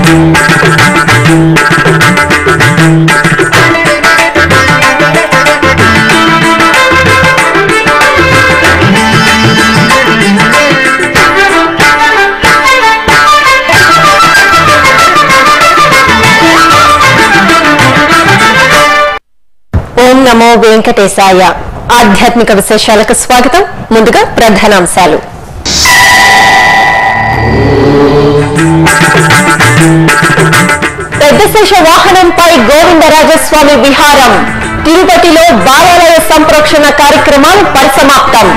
ఓం నమో వెంకటేశాయ ఆధ్యాత్మిక విశేషాలకు స్వాగతం ముందుగా ప్రధానాంశాలు పెద్దశేష వాహనంపై గోవిందరాజస్వామి విహారం తిరుపతిలో బాలాలయ సంప్రోక్షణ కార్యక్రమాలు పరిసమాప్తం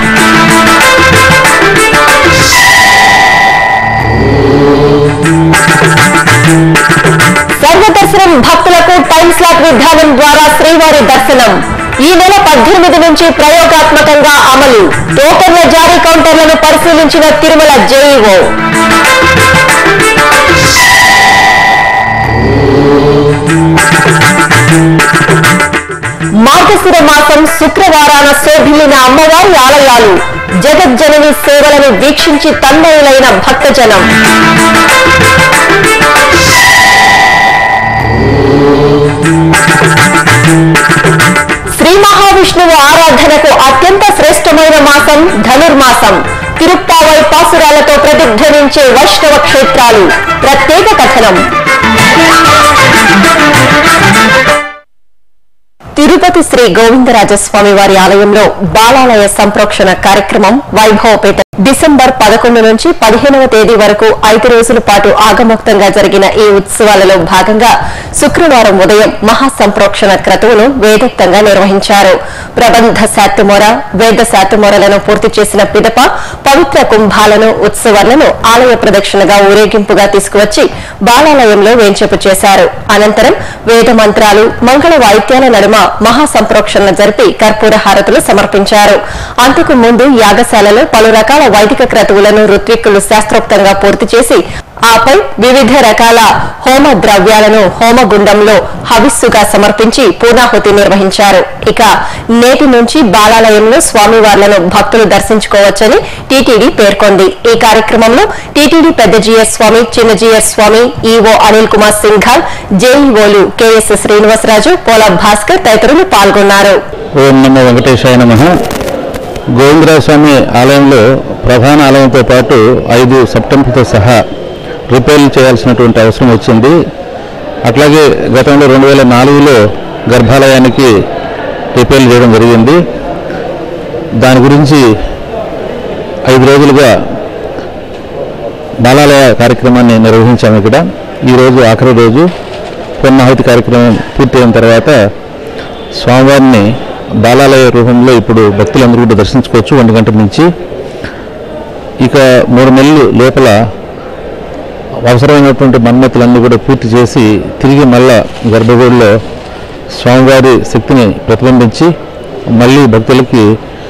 సర్వదర్శనం భక్తులకు టైం స్లాట్ విధానం ద్వారా శ్రీవారి దర్శనం ఈ నెల పద్దెనిమిది నుంచి ప్రయోగాత్మకంగా అమలు టోకన్ల జారీ కౌంటర్లను పరిశీలించిన తిరుమల జేఈఓ మార్గశిర మాసం శుక్రవారాన శోభిల్లిన అమ్మవారి ఆలయాలు జగజ్జనని సేవలను వీక్షించి తన్మయులైన భక్తజనం శ్రీ మహావిష్ణువు ఆరాధనకు అత్యంత శ్రేష్టమైన మాసం ధనుర్మాసం తిరుప్పావై పాసురాలతో ప్రతిధ్వనించే వైష్ణవ క్షేత్రాలు ప్రత్యేక కథనం తిరుపతి శ్రీ గోవిందరాజస్వామి వారి ఆలయంలో బాలాలయ సంప్రోక్షణ కార్యక్రమం వైభవపేట డిసెంబర్ పదకొండు నుంచి పదిహేనవ తేదీ వరకు ఐదు రోజుల పాటు ఆగమోక్తంగా జరిగిన ఈ ఉత్సవాలలో భాగంగా శుక్రవారం ఉదయం మహా సంప్రోక్షణ క్రతువును వేదోక్తంగా నిర్వహించారు ప్రబంధ శాతుమొర వేద శాతుమొరలను పూర్తి చేసిన పిదప పవిత్ర కుంభాలను ఉత్సవాలను ఆలయ ప్రదక్షిణగా ఊరేగింపుగా తీసుకువచ్చి బాలాలయంలో వేంచేపు చేశారు అనంతరం వేద మంత్రాలు మంగళ వాయిద్యాల నడుమ మహా సంప్రోక్షణ జరిపి కర్పూర హారతులు సమర్పించారు అంతకు ముందు యాగశాలలో పలు రకాల వైదిక క్రతువులను ఋత్విక్కులు శాస్త్రోక్తంగా పూర్తి చేసి ఆపై వివిధ రకాల హోమ ద్రవ్యాలను హోమగుండంలో హవిస్సుగా సమర్పించి పూర్ణాహుతి నిర్వహించారు ఇక నేటి నుంచి బాలాలయంలో స్వామివార్లను భక్తులు దర్శించుకోవచ్చని టీటీడీ పేర్కొంది ఈ కార్యక్రమంలో టీటీడీ పెద్ద జీఎస్ స్వామి చిన్న జీఎస్ స్వామి ఈవో అనిల్ కుమార్ సింఘాల్ జేఈఓలు కెఎస్ శ్రీనివాసరాజు పోల భాస్కర్ తదితరులు పాల్గొన్నారు ఓం నమో వెంకటేశాయ నమ గోవిందరాజ స్వామి ఆలయంలో ప్రధాన ఆలయంతో పాటు ఐదు సెప్టెంబర్తో సహా రిపేర్లు చేయాల్సినటువంటి అవసరం వచ్చింది అట్లాగే గతంలో రెండు వేల నాలుగులో గర్భాలయానికి రిపేర్లు చేయడం జరిగింది దాని గురించి ఐదు రోజులుగా బాలాలయ కార్యక్రమాన్ని నిర్వహించాము ఇక్కడ ఈరోజు ఆఖరి రోజు పూర్ణాహుతి కార్యక్రమం పూర్తయిన తర్వాత స్వామివారిని బాలాలయ రూపంలో ఇప్పుడు భక్తులందరూ కూడా దర్శించుకోవచ్చు ఒంటి గంట నుంచి ఇక మూడు నెలలు లోపల అవసరమైనటువంటి మన్మతులన్నీ కూడా పూర్తి చేసి తిరిగి మళ్ళా గర్భగుడిలో స్వామివారి శక్తిని ప్రతిబింబించి మళ్ళీ భక్తులకి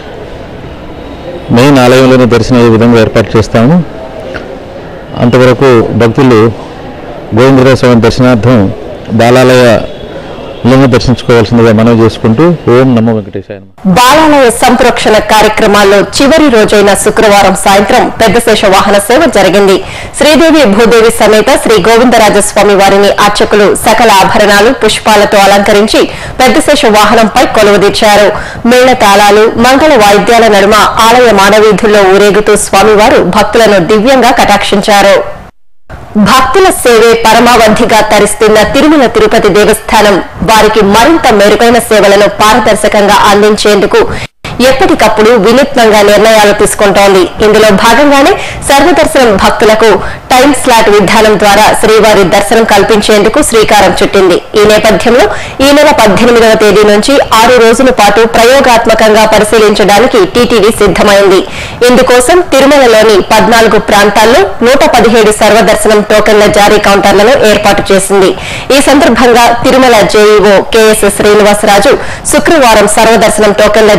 మెయిన్ ఆలయంలోనే దర్శనమయ్యే విధంగా ఏర్పాటు చేస్తాము అంతవరకు భక్తులు గోవిందరాజ స్వామి దర్శనార్థం బాలాలయ లింగ దర్శించుకోవాల్సిందిగా మనవి చేసుకుంటూ ఓం నమో వెంకటేశాయ నమః. బాలాలయ సంప్రోక్షణ కార్యక్రమాల్లో చివరి రోజైన శుక్రవారం సాయంత్రం పెద్దశేష వాహన సేవ జరిగింది శ్రీదేవి భూదేవి సమేత శ్రీ గోవిందరాజస్వామి వారిని అర్చకులు సకల ఆభరణాలు పుష్పాలతో అలంకరించి పెద్దశేష వాహనంపై కొలువుదీర్చారు మేళ తాళాలు మంగళ వాయిద్యాల నడుమ ఆలయ మానవీధుల్లో ఊరేగుతూ స్వామివారు భక్తులను దివ్యంగా కటాక్షించారు భక్తుల సేవే పరమావధిగా తరిస్తున్న తిరుమల తిరుపతి దేవస్థానం వారికి మరింత మెరుగైన సేవలను పారదర్శకంగా అందించేందుకు ఎప్పటికప్పుడు వినూత్నంగా నిర్ణయాలు తీసుకుంటోంది ఇందులో భాగంగానే సర్వదర్శనం భక్తులకు టైం స్లాట్ విధానం ద్వారా శ్రీవారి దర్శనం కల్పించేందుకు శ్రీకారం చుట్టింది ఈ నేపథ్యంలో ఈ నెల పద్దెనిమిదవ తేదీ నుంచి ఆరు రోజుల పాటు ప్రయోగాత్మకంగా పరిశీలించడానికి టీటీడీ సిద్దమైంది ఇందుకోసం తిరుమలలోని పద్నాలుగు ప్రాంతాల్లో నూట పదిహేడు సర్వదర్శనం టోకెన్ల జారీ కౌంటర్లను ఏర్పాటు చేసింది ఈ సందర్భంగా తిరుమల జేఈఓ కెఎస్ శ్రీనివాసరాజు శుక్రవారం సర్వదర్శనం టోకెన్ల జారీ కేంద్రం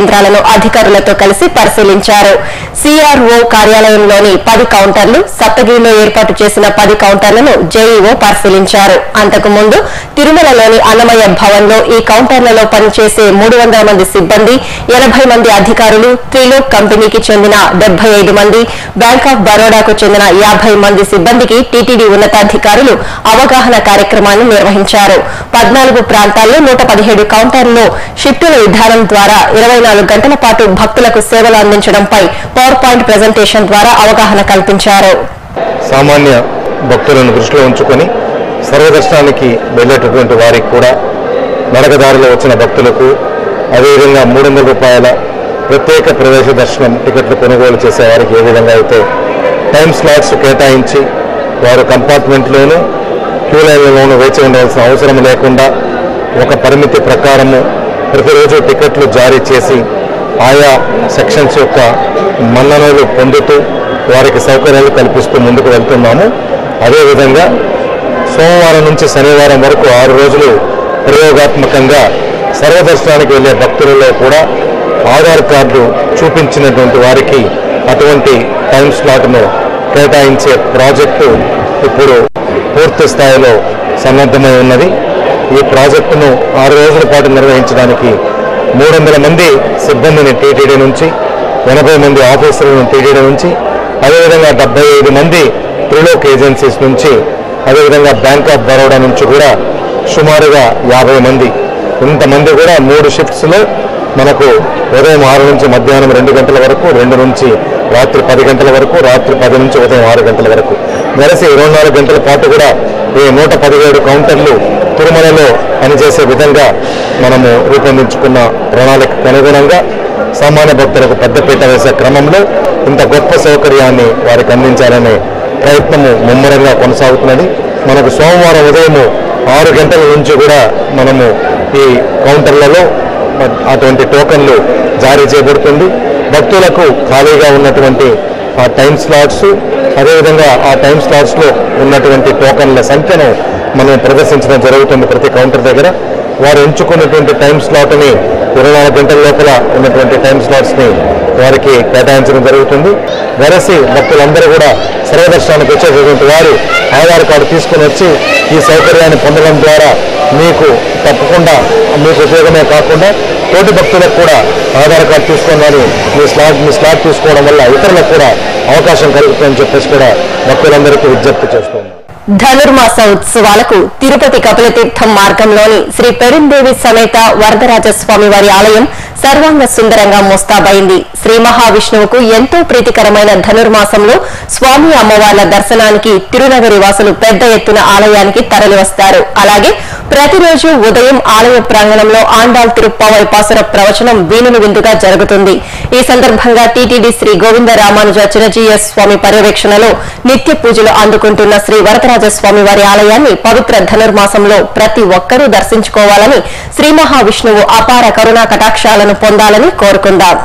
కేంద్రాలను అధికారులతో కలిసి పరిశీలించారు సిఆర్ఓ కార్యాలయంలోని పది కౌంటర్లు సప్తగిరిలో ఏర్పాటు చేసిన పది కౌంటర్లను జేఈఓ పరిశీలించారు అంతకు ముందు తిరుమలలోని అన్నమయ్య భవన్ లో ఈ కౌంటర్లలో పనిచేసే మూడు వందల మంది సిబ్బంది ఎనభై మంది అధికారులు త్రిలోక్ కంపెనీకి చెందిన డెబ్బై ఐదు మంది బ్యాంక్ ఆఫ్ బరోడాకు చెందిన యాభై మంది సిబ్బందికి టీటీడీ ఉన్నతాధికారులు అవగాహన కార్యక్రమాన్ని నిర్వహించారు పద్నాలుగు ప్రాంతాల్లో నూట పదిహేడు కౌంటర్లలో షిఫ్టుల విధానం ద్వారా ఇరవై నాలుగు గంటల పాటు భక్తులకు సేవలు అందించడంపై పవర్ పాయింట్ ప్రజెంటేషన్ ద్వారా అవగాహన కల్పించారు సామాన్య భక్తులను దృష్టిలో ఉంచుకొని సర్వదర్శనానికి వెళ్ళేటటువంటి వారికి కూడా నడకదారిలో వచ్చిన భక్తులకు అదేవిధంగా మూడు వందల రూపాయల ప్రత్యేక ప్రవేశ దర్శనం టికెట్లు కొనుగోలు చేసే వారికి ఏ విధంగా అయితే టైం స్లాట్స్ కేటాయించి వారు కంపార్ట్మెంట్లోనూ క్యూ లైన్లలోనూ వేచి ఉండవలసిన అవసరం లేకుండా ఒక పరిమితి ప్రకారము ప్రతిరోజు టికెట్లు జారీ చేసి ఆయా సెక్షన్స్ యొక్క మన్ననలు పొందుతూ వారికి సౌకర్యాలు కల్పిస్తూ ముందుకు వెళ్తున్నాము అదేవిధంగా సోమవారం నుంచి శనివారం వరకు ఆరు రోజులు ప్రయోగాత్మకంగా సర్వదర్శనానికి వెళ్ళే భక్తులలో కూడా ఆధార్ కార్డు చూపించినటువంటి వారికి అటువంటి టైం స్లాట్ను కేటాయించే ప్రాజెక్టు ఇప్పుడు పూర్తి స్థాయిలో సన్నద్ధమై ఉన్నది ఈ ప్రాజెక్టును ఆరు రోజుల పాటు నిర్వహించడానికి మూడు వందల మంది సిబ్బందిని టీటీడీ నుంచి ఎనభై మంది ఆఫీసర్లను టీటీడీ నుంచి అదేవిధంగా డెబ్బై ఐదు మంది త్రిలోక్ ఏజెన్సీస్ నుంచి అదేవిధంగా బ్యాంక్ ఆఫ్ బరోడా నుంచి కూడా సుమారుగా యాభై మంది ఇంతమంది కూడా మూడు షిఫ్ట్స్లో మనకు ఉదయం ఆరు నుంచి మధ్యాహ్నం రెండు గంటల వరకు రెండు నుంచి రాత్రి పది గంటల వరకు రాత్రి పది నుంచి ఉదయం ఆరు గంటల వరకు కలిసి ఇరవై నాలుగు గంటల పాటు కూడా ఈ నూట పదిహేడు కౌంటర్లు తిరుమలలో పనిచేసే విధంగా మనము రూపొందించుకున్న ప్రణాళికకు అనుగుణంగా సామాన్య భక్తులకు పెద్దపీట వేసే క్రమంలో ఇంత గొప్ప సౌకర్యాన్ని వారికి అందించాలనే ప్రయత్నము ముమ్మరంగా కొనసాగుతున్నది మనకు సోమవారం ఉదయం ఆరు గంటల నుంచి కూడా మనము ఈ కౌంటర్లలో అటువంటి టోకన్లు జారీ చేయబడుతుంది భక్తులకు ఖాళీగా ఉన్నటువంటి ఆ టైం స్లాట్స్ అదేవిధంగా ఆ టైం స్లాట్స్లో ఉన్నటువంటి టోకన్ల సంఖ్యను మనం ప్రదర్శించడం జరుగుతుంది ప్రతి కౌంటర్ దగ్గర వారు ఎంచుకున్నటువంటి టైం స్లాట్ని ఇరవై నాలుగు గంటల లోపల ఉన్నటువంటి టైం స్లాట్స్ని వారికి కేటాయించడం జరుగుతుంది వెరసి భక్తులందరూ కూడా సర్వదర్శనానికి వచ్చేటటువంటి వారు ఆధార్ కార్డు తీసుకుని వచ్చి ఈ సౌకర్యాన్ని పొందడం ద్వారా మీకు తప్పకుండా మీకు ఉపయోగమే కాకుండా తోటి భక్తులకు కూడా ఆధార్ కార్డు తీసుకొని వారు మీ స్లాట్ మీ స్లాట్ తీసుకోవడం వల్ల ఇతరులకు కూడా అవకాశం కలుగుతుందని చెప్పేసి కూడా భక్తులందరికీ విజ్ఞప్తి చేస్తున్నాను ధనుర్మాస ఉత్సవాలకు తిరుపతి కపిలతీర్థం మార్గంలోని శ్రీ పెరుందేవి సమేత వరదరాజస్వామి వారి ఆలయం సర్వాంగ సుందరంగా మోస్తాబైంది శ్రీ మహావిష్ణువుకు ఎంతో ప్రీతికరమైన ధనుర్మాసంలో స్వామి అమ్మవార్ల దర్శనానికి తిరునగరి వాసులు పెద్ద ఎత్తున ఆలయానికి తరలివస్తారు అలాగే ప్రతిరోజు ఉదయం ఆలయ ప్రాంగణంలో ఆండాల్ తిరుప్పావై పాసుర ప్రవచనం వీణులు విందుగా జరుగుతుంది ఈ సందర్భంగా టీటీడీ శ్రీ గోవింద రామానుజ చిరజీయ స్వామి పర్యవేక్షణలో నిత్య పూజలు అందుకుంటున్న శ్రీ వరదరాజస్వామి వారి ఆలయాన్ని పవిత్ర ధనుర్మాసంలో ప్రతి ఒక్కరూ దర్శించుకోవాలని శ్రీ మహావిష్ణువు అపార కరుణా కటాక్షాలను పొందాలని కోరుకుందాం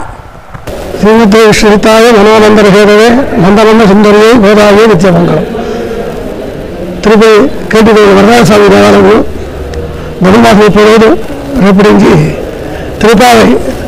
శ్రీమతి శ్రీతాయ మనోనందన హేదవే నందనంద సుందరియే గోదావరి నిత్యమంగళం తిరుపతి కేటీవీ వరదాస్వామి దేవాలయంలో ధనుమాసం ముప్పై రోజు రేపటి నుంచి తిరుపాలి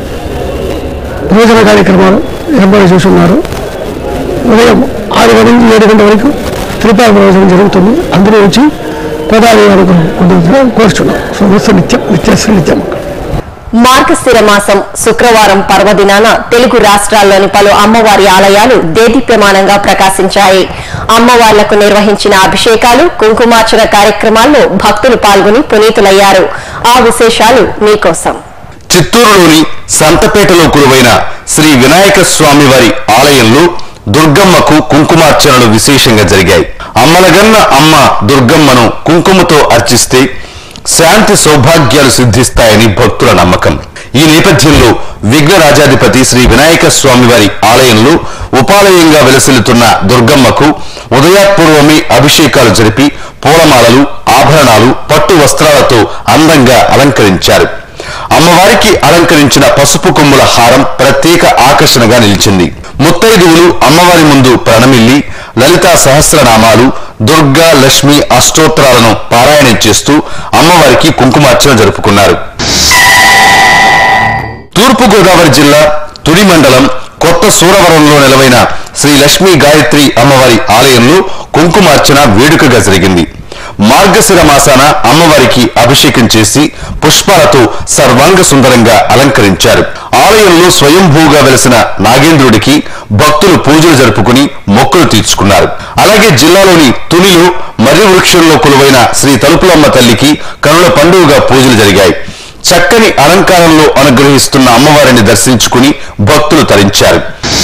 భోజన కార్యక్రమాలు ఏర్పాటు చేస్తున్నారు ఉదయం ఆరు గంటల నుంచి ఏడు గంటల వరకు తిరుపాలి ప్రవేశం జరుగుతుంది అందరూ వచ్చి గోదావరి వరకు కొంత కోరుచున్నాం సో నిత్య నిత్యం నిత్యశ్రీ నిత్యం మార్గశిర మాసం శుక్రవారం పర్వదినాన తెలుగు రాష్ట్రాల్లోని పలు అమ్మవారి ఆలయాలు దేదీప్యమానంగా ప్రకాశించాయి అమ్మవార్లకు నిర్వహించిన అభిషేకాలు కుంకుమార్చన కార్యక్రమాల్లో భక్తులు పాల్గొని పునీతులయ్యారు ఆ విశేషాలు మీకోసం చిత్తూరులోని సంతపేటలో కురువైన శ్రీ వినాయక స్వామి వారి ఆలయంలో దుర్గమ్మకు కుంకుమార్చనలు విశేషంగా జరిగాయి అమ్మలగన్న అమ్మ దుర్గమ్మను కుంకుమతో అర్చిస్తే శాంతి సౌభాగ్యాలు సిద్ధిస్తాయని భక్తుల నమ్మకం ఈ నేపథ్యంలో విఘ్నరాజాధిపతి శ్రీ వినాయక స్వామి వారి ఆలయంలో ఉపాలయంగా వెలసిల్లుతున్న దుర్గమ్మకు ఉదయాత్పూర్వమే అభిషేకాలు జరిపి పూలమాలలు ఆభరణాలు పట్టు వస్త్రాలతో అందంగా అలంకరించారు అమ్మవారికి అలంకరించిన పసుపు కొమ్ముల హారం ప్రత్యేక ఆకర్షణగా నిలిచింది ముత్తైదువులు అమ్మవారి ముందు ప్రణమిల్లి లలితా సహస్రనామాలు దుర్గా లక్ష్మి అష్టోత్తరాలను పారాయణం చేస్తూ అమ్మవారికి కుంకుమార్చన జరుపుకున్నారు తూర్పుగోదావరి జిల్లా తుని మండలం కొత్త సూరవరంలో నెలవైన శ్రీ లక్ష్మీ గాయత్రి అమ్మవారి ఆలయంలో కుంకుమార్చన వేడుకగా జరిగింది మార్గశిర మాసాన అమ్మవారికి అభిషేకం చేసి పుష్పాలతో సర్వాంగ సుందరంగా అలంకరించారు ఆలయంలో స్వయంభూగా వెలసిన నాగేంద్రుడికి భక్తులు పూజలు జరుపుకుని మొక్కులు తీర్చుకున్నారు అలాగే జిల్లాలోని తునిలో మర్రి వృక్షంలో కొలువైన శ్రీ తలుపులమ్మ తల్లికి కనుల పండుగగా పూజలు జరిగాయి చక్కని అలంకారంలో అనుగ్రహిస్తున్న అమ్మవారిని దర్శించుకుని భక్తులు తరించారు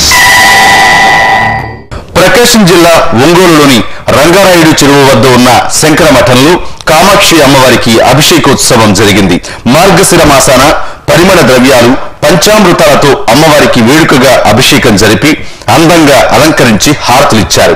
ప్రకాశం జిల్లా ఒంగోలులోని రంగారాయుడు చెరువు వద్ద ఉన్న శంకర మఠంలో కామాక్షి అమ్మవారికి అభిషేకోత్సవం జరిగింది మార్గశిర మాసాన పరిమళ ద్రవ్యాలు పంచామృతాలతో అమ్మవారికి వేడుకగా అభిషేకం జరిపి అందంగా అలంకరించి హారతులిచ్చారు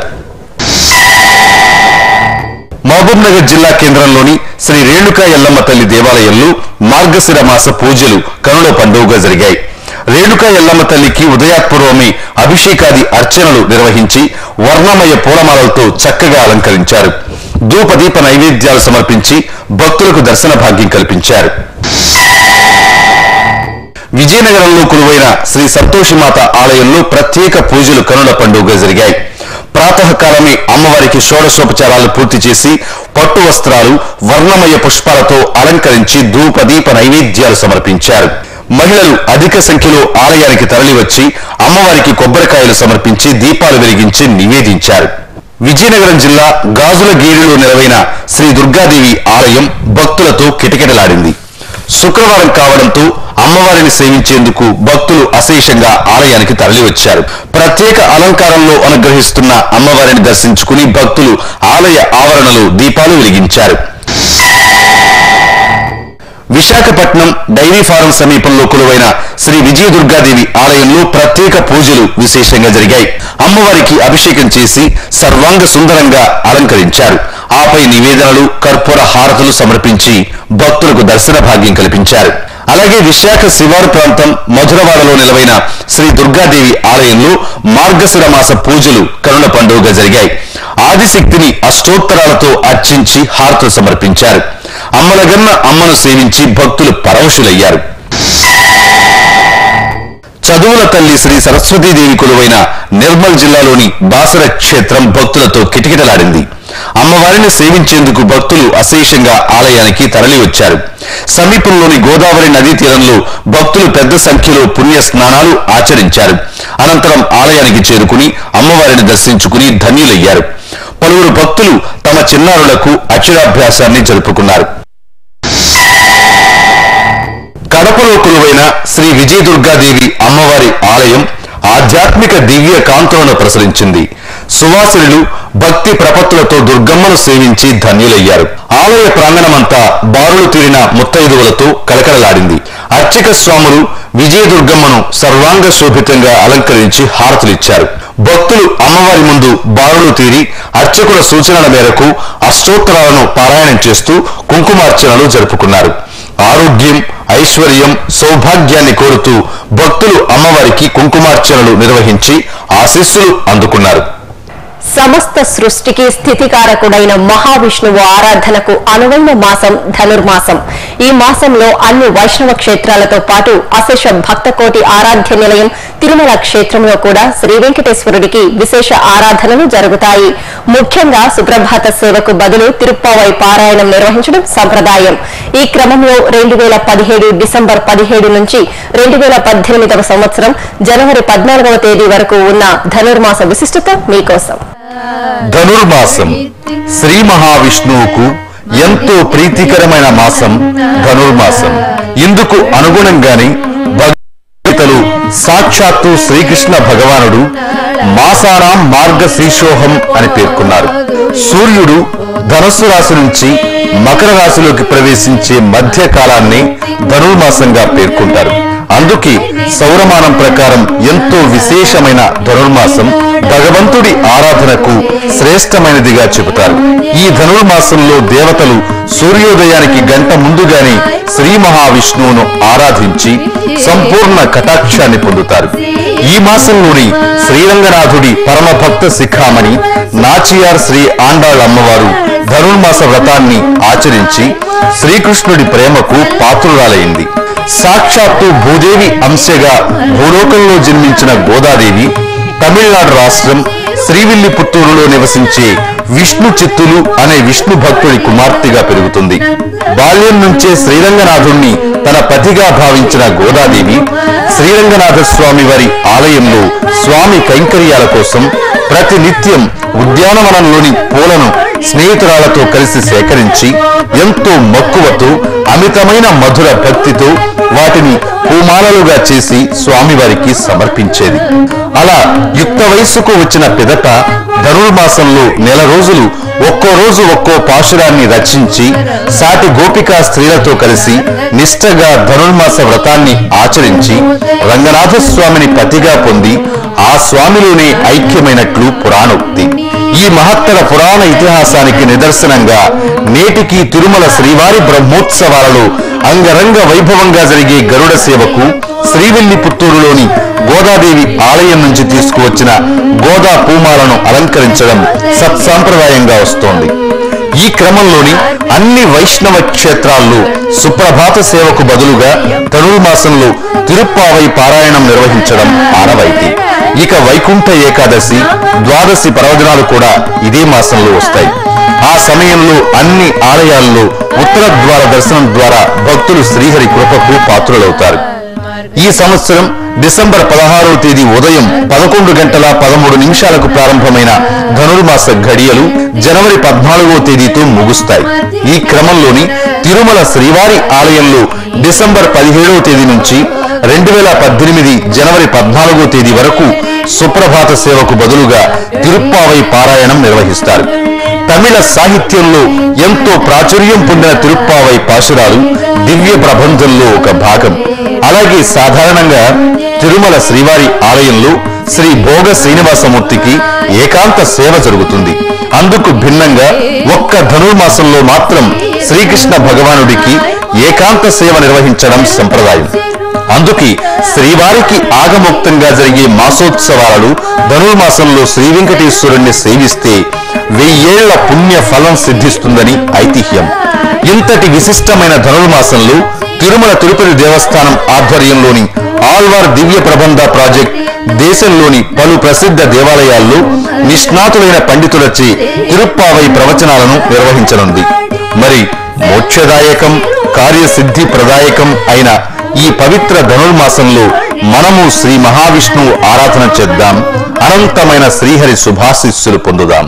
మహబూబ్నగర్ జిల్లా కేంద్రంలోని శ్రీ రేణుకా ఎల్లమ్మ తల్లి దేవాలయంలో మార్గశిర మాస పూజలు కనుల పండుగగా జరిగాయి రేణుకా ఎల్లమ్మ తల్లికి ఉదయాత్పూర్వమే అభిషేకాది అర్చనలు నిర్వహించి వర్ణమయ పూలమాలలతో చక్కగా అలంకరించారు ధూపదీప నైవేద్యాలు సమర్పించి భక్తులకు దర్శన భాగ్యం కల్పించారు విజయనగరంలో కొలువైన శ్రీ సంతోషిమాత ఆలయంలో ప్రత్యేక పూజలు కనుల పండుగ జరిగాయి ప్రాతకాలమే అమ్మవారికి షోడశోపచారాలు పూర్తి చేసి పట్టు వస్త్రాలు వర్ణమయ పుష్పాలతో అలంకరించి ధూపదీప నైవేద్యాలు సమర్పించారు మహిళలు అధిక సంఖ్యలో ఆలయానికి తరలివచ్చి అమ్మవారికి కొబ్బరికాయలు సమర్పించి దీపాలు వెలిగించి నివేదించారు విజయనగరం జిల్లా గాజుల గేరిలో నెలవైన శ్రీ దుర్గాదేవి ఆలయం భక్తులతో కిటకిటలాడింది శుక్రవారం కావడంతో అమ్మవారిని సేవించేందుకు భక్తులు అశేషంగా ఆలయానికి తరలివచ్చారు ప్రత్యేక అలంకారంలో అనుగ్రహిస్తున్న అమ్మవారిని దర్శించుకుని భక్తులు ఆలయ ఆవరణలో దీపాలు వెలిగించారు విశాఖపట్నం డైరీ ఫారం సమీపంలో కొలువైన శ్రీ విజయదుర్గాదేవి ఆలయంలో ప్రత్యేక పూజలు విశేషంగా జరిగాయి అమ్మవారికి అభిషేకం చేసి సర్వాంగ సుందరంగా అలంకరించారు ఆపై నివేదనలు కర్పూర హారతులు సమర్పించి భక్తులకు దర్శన భాగ్యం కల్పించారు అలాగే విశాఖ శివారు ప్రాంతం మధురవాడలో నిలవైన శ్రీ దుర్గాదేవి ఆలయంలో మార్గశిర మాస పూజలు కరుణ పండుగగా జరిగాయి ఆదిశక్తిని అష్టోత్తరాలతో అర్చించి హారతులు సమర్పించారు అమ్మలగన్న అమ్మను సేవించి భక్తులు పరవశులయ్యారు చదువుల తల్లి శ్రీ సరస్వతీదేవి కొలువైన నిర్మల్ జిల్లాలోని బాసర క్షేత్రం భక్తులతో కిటకిటలాడింది అమ్మవారిని సేవించేందుకు భక్తులు అశేషంగా ఆలయానికి తరలి వచ్చారు సమీపంలోని గోదావరి నదీ తీరంలో భక్తులు పెద్ద సంఖ్యలో పుణ్య స్నానాలు ఆచరించారు అనంతరం ఆలయానికి చేరుకుని అమ్మవారిని దర్శించుకుని ధన్యులయ్యారు పలువురు భక్తులు తమ చిన్నారులకు అక్షరాభ్యాసాన్ని జరుపుకున్నారు కడపలో కొలువైన శ్రీ విజయదుర్గాదేవి అమ్మవారి ఆలయం ఆధ్యాత్మిక దివ్య కాంతులను ప్రసరించింది సువాసినులు భక్తి ప్రపత్తులతో దుర్గమ్మను సేవించి ధన్యులయ్యారు ఆలయ ప్రాంగణమంతా బారులు తీరిన ముత్తైదువులతో కలకలలాడింది అర్చక స్వాములు విజయదుర్గమ్మను సర్వాంగ శోభితంగా అలంకరించి హారతులిచ్చారు భక్తులు అమ్మవారి ముందు బారులు తీరి అర్చకుల సూచనల మేరకు అష్టోత్తరాలను పారాయణం చేస్తూ కుంకుమార్చనలు జరుపుకున్నారు ఆరోగ్యం ఐశ్వర్యం సౌభాగ్యాన్ని కోరుతూ భక్తులు అమ్మవారికి కుంకుమార్చనలు నిర్వహించి ఆశీస్సులు అందుకున్నారు సమస్త సృష్టికి స్థితికారకుడైన మహావిష్ణువు ఆరాధనకు అనువైన మాసం ధనుర్మాసం ఈ మాసంలో అన్ని వైష్ణవ క్షేత్రాలతో పాటు అశేష భక్తకోటి ఆరాధ్య నిలయం తిరుమల క్షేత్రంలో కూడా శ్రీ వెంకటేశ్వరుడికి విశేష ఆరాధనలు జరుగుతాయి ముఖ్యంగా సుప్రభాత సేవకు బదులు తిరుప్పావై పారాయణం నిర్వహించడం సంప్రదాయం ఈ క్రమంలో రెండు వేల పదిహేడు డిసెంబర్ పదిహేడు నుంచి రెండు వేల పద్దెనిమిదవ సంవత్సరం జనవరి పద్నాలుగవ తేదీ వరకు ఉన్న ధనుర్మాస విశిష్టత మీకోసం ధనుర్మాసం శ్రీ మహావిష్ణువుకు ఎంతో ప్రీతికరమైన మాసం ధనుర్మాసం ఇందుకు అనుగుణంగానే భగవతలు సాక్షాత్తు శ్రీకృష్ణ భగవానుడు మాసానాం మార్గశీర్షోహం అని పేర్కొన్నారు సూర్యుడు ధనుస్సు రాశి నుంచి మకర రాశిలోకి ప్రవేశించే మధ్య కాలాన్ని ధనుర్మాసంగా పేర్కొంటారు అందుకే సౌరమానం ప్రకారం ఎంతో విశేషమైన ధనుర్మాసం భగవంతుడి ఆరాధనకు శ్రేష్టమైనదిగా చెబుతారు ఈ ధనుర్మాసంలో దేవతలు సూర్యోదయానికి గంట ముందుగానే శ్రీ మహావిష్ణువును ఆరాధించి సంపూర్ణ కటాక్షాన్ని పొందుతారు ఈ మాసంలోని శ్రీరంగనాథుడి పరమభక్త శిఖామణి నాచియార్ శ్రీ ఆండాళ్ అమ్మవారు ధనుర్మాస వ్రతాన్ని ఆచరించి శ్రీకృష్ణుడి ప్రేమకు పాత్రురాలైంది సాక్షాత్తు భూదేవి అంశగా భూలోకంలో జన్మించిన గోదాదేవి తమిళనాడు రాష్ట్రం శ్రీవిల్లిపుత్తూరులో నివసించే విష్ణు చిత్తులు అనే విష్ణు భక్తుడి కుమార్తెగా పెరుగుతుంది బాల్యం నుంచే శ్రీరంగనాథుణ్ణి తన పతిగా భావించిన గోదాదేవి శ్రీరంగనాథ స్వామి వారి ఆలయంలో స్వామి కైంకర్యాల కోసం ప్రతి నిత్యం ఉద్యానవనంలోని పూలను స్నేహితురాలతో కలిసి సేకరించి ఎంతో మక్కువతో అమితమైన మధుర భక్తితో వాటిని పూమాలలుగా చేసి స్వామివారికి సమర్పించేది అలా యుక్త వయస్సుకు వచ్చిన పిదట ధనుర్మాసంలో నెల రోజులు ఒక్కో రోజు ఒక్కో పాశురాన్ని రచించి సాటి గోపికా స్త్రీలతో కలిసి నిష్టగా ధనుర్మాస వ్రతాన్ని ఆచరించి రంగనాథ స్వామిని పతిగా పొంది ఆ స్వామిలోనే ఐక్యమైనట్లు పురాణోక్తి ఈ మహత్తర పురాణ ఇతిహాసానికి నిదర్శనంగా నేటికి తిరుమల శ్రీవారి బ్రహ్మోత్సవాలలో అంగరంగ వైభవంగా జరిగే గరుడ సేవకు శ్రీవిల్లిపుత్తూరులోని గోదాదేవి ఆలయం నుంచి తీసుకువచ్చిన గోదా పూమాలను అలంకరించడం సత్సాంప్రదాయంగా వస్తోంది ఈ క్రమంలోని అన్ని వైష్ణవ క్షేత్రాల్లో సుప్రభాత సేవకు బదులుగా ధనుర్మాసంలో తిరుప్పావై పారాయణం నిర్వహించడం ఆనవాయితీ ఇక వైకుంఠ ఏకాదశి ద్వాదశి పర్వదినాలు కూడా ఇదే మాసంలో వస్తాయి ఆ సమయంలో అన్ని ఆలయాల్లో ఉత్తర ద్వార దర్శనం ద్వారా భక్తులు శ్రీహరి కృపకు పాత్రులవుతారు ఈ సంవత్సరం డిసెంబర్ పదహారవ తేదీ ఉదయం పదకొండు గంటల పదమూడు నిమిషాలకు ప్రారంభమైన ధనుర్మాస ఘడియలు జనవరి పద్నాలుగో తేదీతో ముగుస్తాయి ఈ క్రమంలోని తిరుమల శ్రీవారి ఆలయంలో డిసెంబర్ పదిహేడవ తేదీ నుంచి రెండు వేల పద్దెనిమిది జనవరి పద్నాలుగో తేదీ వరకు సుప్రభాత సేవకు బదులుగా తిరుప్పావై పారాయణం నిర్వహిస్తారు తమిళ సాహిత్యంలో ఎంతో ప్రాచుర్యం పొందిన తిరుప్పావై పాశురాలు దివ్య ప్రబంధంలో ఒక భాగం అలాగే సాధారణంగా తిరుమల శ్రీవారి ఆలయంలో శ్రీ భోగ శ్రీనివాసమూర్తికి ఏకాంత సేవ జరుగుతుంది అందుకు భిన్నంగా ఒక్క ధనుర్మాసంలో మాత్రం శ్రీకృష్ణ భగవానుడికి ఏకాంత సేవ నిర్వహించడం సంప్రదాయం అందుకే శ్రీవారికి ఆగముక్తంగా జరిగే మాసోత్సవాలను ధనుర్మాసంలో శ్రీ వెంకటేశ్వరుణ్ణి సేవిస్తే వెయ్యేళ్ల పుణ్య ఫలం సిద్ధిస్తుందని ఐతిహ్యం ఇంతటి విశిష్టమైన ధనుర్మాసంలో తిరుమల తిరుపతి దేవస్థానం ఆధ్వర్యంలోని ఆల్వార్ దివ్య ప్రబంధ ప్రాజెక్ట్ దేశంలోని పలు ప్రసిద్ధ దేవాలయాల్లో నిష్ణాతులైన పండితులచే తిరుప్పావై ప్రవచనాలను నిర్వహించనుంది మరి మోక్షదాయకం కార్యసిద్ధి ప్రదాయకం అయిన ఈ పవిత్ర ధనుర్మాసంలో మనము శ్రీ మహావిష్ణువు ఆరాధన చేద్దాం అనంతమైన శ్రీహరి శుభాశిస్సులు పొందుదాం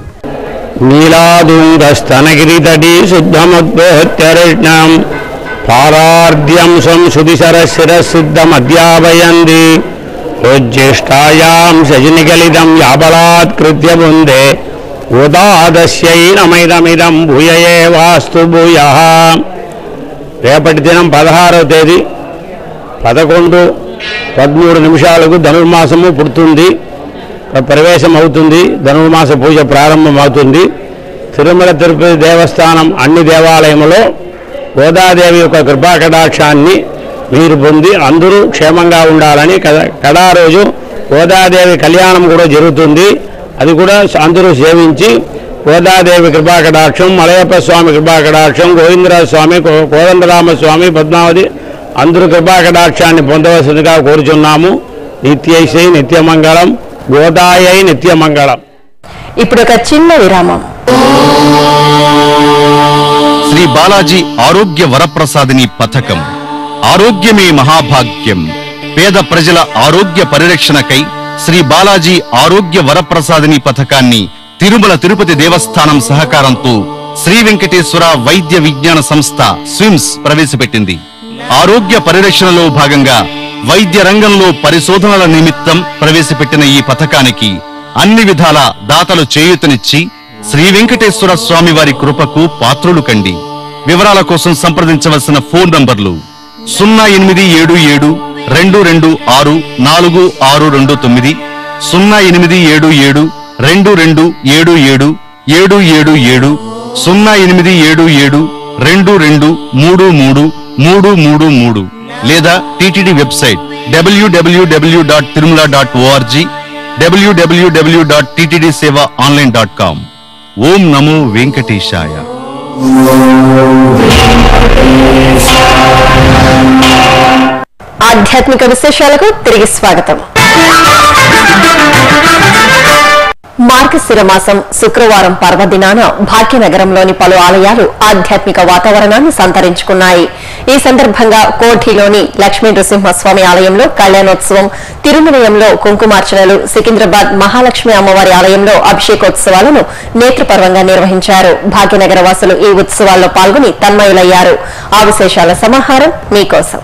నీలాదుంగస్తనగిరితటీ శుద్ధముద్భోత్యరజ్ఞాం పారార్ధ్యం సంశుతిశరశిరసిద్ధమధ్యాపయంది ఉజ్జిష్టాయాం శజినిగలితం యాబలాత్కృత్య బుందే ఉదాదస్యై నమైదమిదం భూయయే వాస్తు భూయ రేపటి దినం పదహారవ తేదీ పదకొండు పదమూడు నిమిషాలకు ధనుర్మాసము పుడుతుంది ప్రవేశం అవుతుంది ధనుర్మాస పూజ ప్రారంభం అవుతుంది తిరుమల తిరుపతి దేవస్థానం అన్ని దేవాలయములో గోదాదేవి యొక్క కృపాకటాక్షాన్ని మీరు పొంది అందరూ క్షేమంగా ఉండాలని కద కడా రోజు గోదాదేవి కళ్యాణం కూడా జరుగుతుంది అది కూడా అందరూ సేవించి గోదాదేవి కృపాకటాక్షం మలయప్ప స్వామి కృపాకటాక్షం గోవిందరాజ స్వామి కో- కోదండరామ స్వామి పద్మావతి అందరూ కృపాకటాక్షాన్ని పొందవలసిందిగా కోరుచున్నాము నిత్యైశ్రీ నిత్యమంగళం గోదాయై నిత్యమంగళం ఇప్పుడు ఒక చిన్న విరామం శ్రీ బాలాజీ ఆరోగ్య వరప్రసాదిని పథకం ఆరోగ్యమే మహాభాగ్యం పేద ప్రజల ఆరోగ్య పరిరక్షణకై శ్రీ బాలాజీ ఆరోగ్య వరప్రసాదిని పథకాన్ని తిరుమల తిరుపతి దేవస్థానం సహకారంతో శ్రీ వెంకటేశ్వర వైద్య విజ్ఞాన సంస్థ స్విమ్స్ ప్రవేశపెట్టింది ఆరోగ్య పరిరక్షణలో భాగంగా వైద్య రంగంలో పరిశోధనల నిమిత్తం ప్రవేశపెట్టిన ఈ పథకానికి అన్ని విధాల దాతలు చేయూతనిచ్చి శ్రీ వెంకటేశ్వర స్వామి వారి కృపకు పాత్రులు కండి వివరాల కోసం సంప్రదించవలసిన ఫోన్ నంబర్లు సున్నా ఎనిమిది ఏడు ఏడు రెండు రెండు ఆరు నాలుగు ఆరు రెండు తొమ్మిది సున్నా ఎనిమిది ఏడు ఏడు రెండు రెండు ఏడు ఏడు ఏడు ఏడు ఏడు సున్నా ఎనిమిది ఏడు ఏడు రెండు రెండు మూడు మూడు మూడు మూడు మూడు లేదా TTD website WWW dot Tirumala dot ORG WWW dot TTD seva online dot com ఓం నమో వెంకటేశాయ ఆధ్యాత్మిక విశేషాలకు తిరిగి స్వాగతం మార్గశిర మాసం శుక్రవారం పర్వదినాన భాగ్యనగరంలోని పలు ఆలయాలు ఆధ్యాత్మిక వాతావరణాన్ని సంతరించుకున్నాయి ఈ సందర్భంగా కోఠిలోని లక్ష్మీ నృసింహస్వామి ఆలయంలో కళ్యాణోత్సవం తిరుమలయంలో కుంకుమార్చనలు సికింద్రాబాద్ మహాలక్ష్మి అమ్మవారి ఆలయంలో అభిషేకోత్సవాలను నేత్రపర్వంగా నిర్వహించారు భాగ్యనగర వాసులు ఈ ఉత్సవాల్లో పాల్గొని తన్మయులయ్యారు ఆ విశేషాల సమాహారం మీకోసం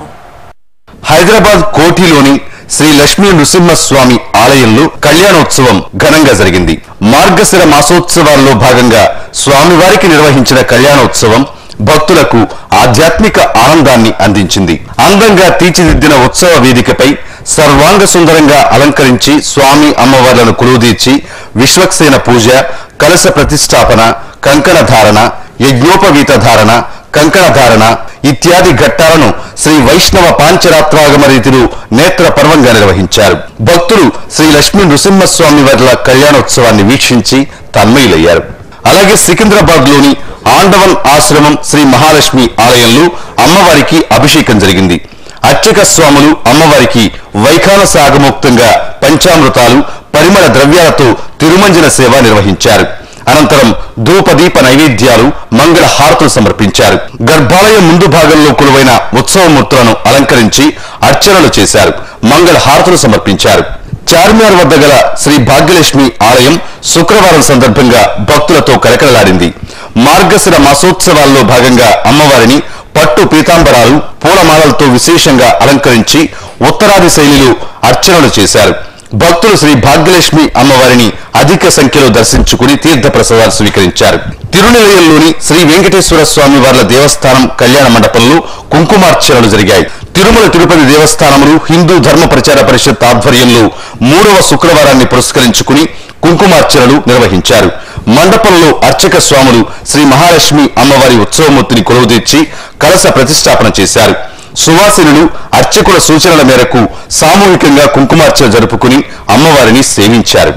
హైదరాబాద్ కోఠిలోని శ్రీ లక్ష్మీ నృసింహస్వామి ఆలయంలో కళ్యాణోత్సవం ఘనంగా జరిగింది మార్గశిర మాసోత్సవాల్లో భాగంగా స్వామివారికి నిర్వహించిన కళ్యాణోత్సవం భక్తులకు ఆధ్యాత్మిక ఆనందాన్ని అందించింది అందంగా తీర్చిదిద్దిన ఉత్సవ వేదికపై సర్వాంగ సుందరంగా అలంకరించి స్వామి అమ్మవార్లను కొలువుదీర్చి విశ్వక్సేన పూజ కలశ ప్రతిష్టాపన కంకణ ధారణ యజ్ఞోపవీత ధారణ కంకణ ధారణ ఇత్యాది ఘట్టాలను శ్రీ వైష్ణవ పాంచరాత్రాగమ రీతిలో నేత్ర పర్వంగా నిర్వహించారు భక్తులు శ్రీ లక్ష్మీ నృసింహస్వామి వార్ల కళ్యాణోత్సవాన్ని వీక్షించి తన్మయులయ్యారు అలాగే సికింద్రాబాద్ లోని ఆండవన్ ఆశ్రమం శ్రీ మహాలక్ష్మి ఆలయంలో అమ్మవారికి అభిషేకం జరిగింది అర్చక స్వాములు అమ్మవారికి వైఖానస ఆగమోక్తంగా పంచామృతాలు పరిమళ ద్రవ్యాలతో తిరుమంజన సేవ నిర్వహించారు అనంతరం ధూపదీప నైవేద్యాలు మంగళ హారతులు సమర్పించారు గర్భాలయం ముందు భాగంలో కొలువైన ఉత్సవమూర్తులను అలంకరించి అర్చనలు చేశారు మంగళ హారతులు సమర్పించారు చార్మినార్ వద్ద గల శ్రీ భాగ్యలక్ష్మి ఆలయం శుక్రవారం సందర్భంగా భక్తులతో కలకలలాడింది మార్గశిర మాసోత్సవాల్లో భాగంగా అమ్మవారిని పట్టు పీతాంబరాలు పూలమాలలతో విశేషంగా అలంకరించి ఉత్తరాది శైలిలో అర్చనలు చేశారు భక్తులు శ్రీ భాగ్యలక్ష్మి అమ్మవారిని అధిక సంఖ్యలో దర్శించుకుని తీర్థ ప్రసాదాలు స్వీకరించారు తిరునిలయంలోని శ్రీ వెంకటేశ్వర స్వామి వార్ల దేవస్థానం కళ్యాణ మండపంలో కుంకుమార్చనలు జరిగాయి తిరుమల తిరుపతి దేవస్థానములు హిందూ ధర్మ ప్రచార పరిషత్ ఆధ్వర్యంలో మూడవ శుక్రవారాన్ని పురస్కరించుకుని కుంకుమార్చనలు నిర్వహించారు మండపంలో అర్చక స్వాములు శ్రీ మహాలక్ష్మి అమ్మవారి ఉత్సవమూర్తిని కొలువుదీర్చి కలశ ప్రతిష్టాపన చేశారు సువాసినులు అర్చకుల సూచనల మేరకు సామూహికంగా కుంకుమార్చన జరుపుకుని అమ్మవారిని సేవించారు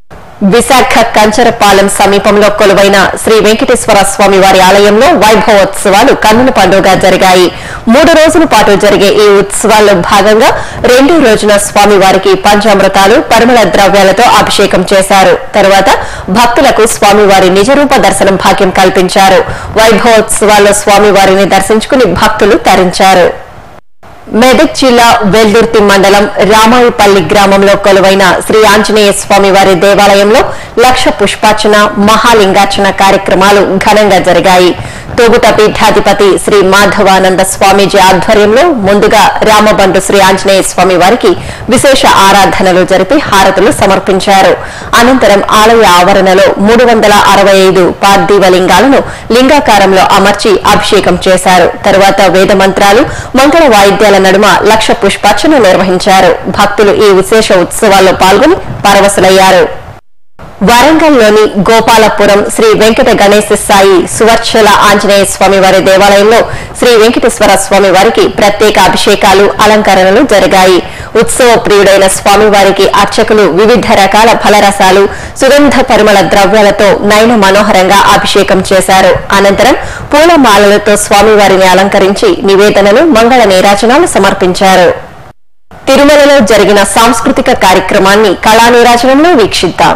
విశాఖ కంచరపాలెం సమీపంలో కొలువైన శ్రీ వెంకటేశ్వర స్వామి వారి ఆలయంలో వైభవోత్సవాలు కన్నుల పండుగ జరిగాయి మూడు రోజుల పాటు జరిగే ఈ ఉత్సవాల్లో భాగంగా రెండో రోజున స్వామివారికి పంచామృతాలు పరిమళ ద్రవ్యాలతో అభిషేకం చేశారు తర్వాత భక్తులకు స్వామివారి నిజరూప దర్శనం భాగ్యం కల్పించారు వైభవోత్సవాల్లో స్వామివారిని దర్శించుకుని భక్తులు తరించారు మెదక్ జిల్లా వెల్దుర్తి మండలం రామాయిపల్లి గ్రామంలో కొలువైన శ్రీ ఆంజనేయ స్వామి వారి దేవాలయంలో లక్ష పుష్పార్చన మహాలింగార్చన కార్యక్రమాలు ఘనంగా జరిగాయి తోగుట పీఠాధిపతి శ్రీ మాధవానంద స్వామీజీ ఆధ్వర్యంలో ముందుగా రామబండు శ్రీ ఆంజనేయ స్వామి వారికి విశేష ఆరాధనలు జరిపి హారతులు సమర్పించారు అనంతరం ఆలయ ఆవరణలో మూడు వందల అరవై ఐదు పార్థివ లింగాలను లింగాకారంలో అమర్చి అభిషేకం చేశారు తరువాత వేద మంత్రాలు మంగళ వాయిద్యాల నడుమ లక్ష పుష్పార్చన నిర్వహించారు భక్తులు ఈ విశేష ఉత్సవాల్లో పాల్గొని పరవశులయ్యారు వరంగల్లోని గోపాలపురం శ్రీ వెంకట గణేశ సాయి సువర్చల ఆంజనేయ స్వామి వారి దేవాలయంలో శ్రీ వెంకటేశ్వర స్వామి వారికి ప్రత్యేక అభిషేకాలు అలంకరణలు జరిగాయి ఉత్సవ ప్రియుడైన స్వామివారికి అర్చకులు వివిధ రకాల ఫలరసాలు సుగంధ పరిమళ ద్రవ్యాలతో నయన మనోహరంగా అభిషేకం చేశారు అనంతరం పూలమాలలతో స్వామివారిని అలంకరించి నివేదనలు మంగళ నీరాజనాలు సమర్పించారు తిరుమలలో జరిగిన సాంస్కృతిక కార్యక్రమాన్ని కళా నీరాజనంలో వీక్షిద్దాం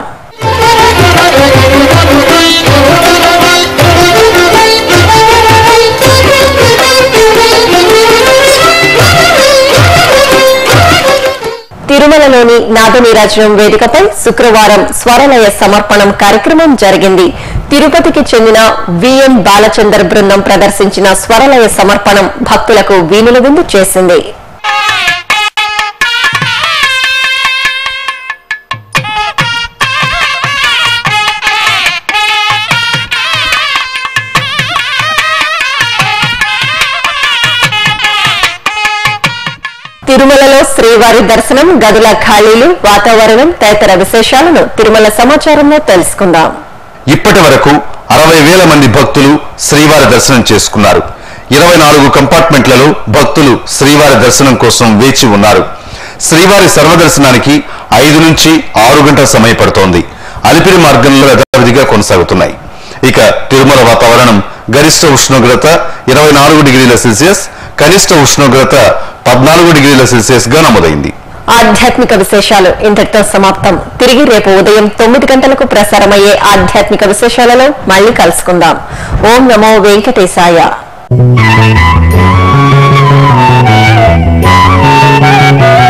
తిరుమలలోని నాదనీరాజనం వేదికపై శుక్రవారం స్వరలయ సమర్పణం కార్యక్రమం జరిగింది తిరుపతికి చెందిన విఎన్ బాలచందర్ బృందం ప్రదర్శించిన స్వరలయ సమర్పణం భక్తులకు వీణుల విందు చేసింది తిరుమలలో శ్రీవారి దర్శనం గదుల ఖాళీలు వాతావరణం తదితర విశేషాలను తిరుమల సమాచారంలో తెలుసుకుందాం ఇప్పటి వరకు అరవై వేల మంది భక్తులు శ్రీవారి దర్శనం చేసుకున్నారు ఇరవై నాలుగు కంపార్ట్మెంట్లలో భక్తులు శ్రీవారి దర్శనం కోసం వేచి ఉన్నారు శ్రీవారి సర్వదర్శనానికి ఐదు నుంచి ఆరు గంటల సమయం పడుతోంది అలిపిరి మార్గంలో యథావిధిగా కొనసాగుతున్నాయి ఇక తిరుమల వాతావరణం గరిష్ట ఉష్ణోగ్రత ఇరవై నాలుగు డిగ్రీల సెల్సియస్ కనిష్ట ఉష్ణోగ్రత పద్నాలుగు డిగ్రీల సెల్సియస్ గా నమోదైంది ఆధ్యాత్మిక విశేషాలు ఇంతటితో సమాప్తం తిరిగి రేపు ఉదయం తొమ్మిది గంటలకు ప్రసారమయ్యే ఆధ్యాత్మిక విశేషాలలో మళ్ళీ కలుసుకుందాం ఓం నమో వెంకటేశాయ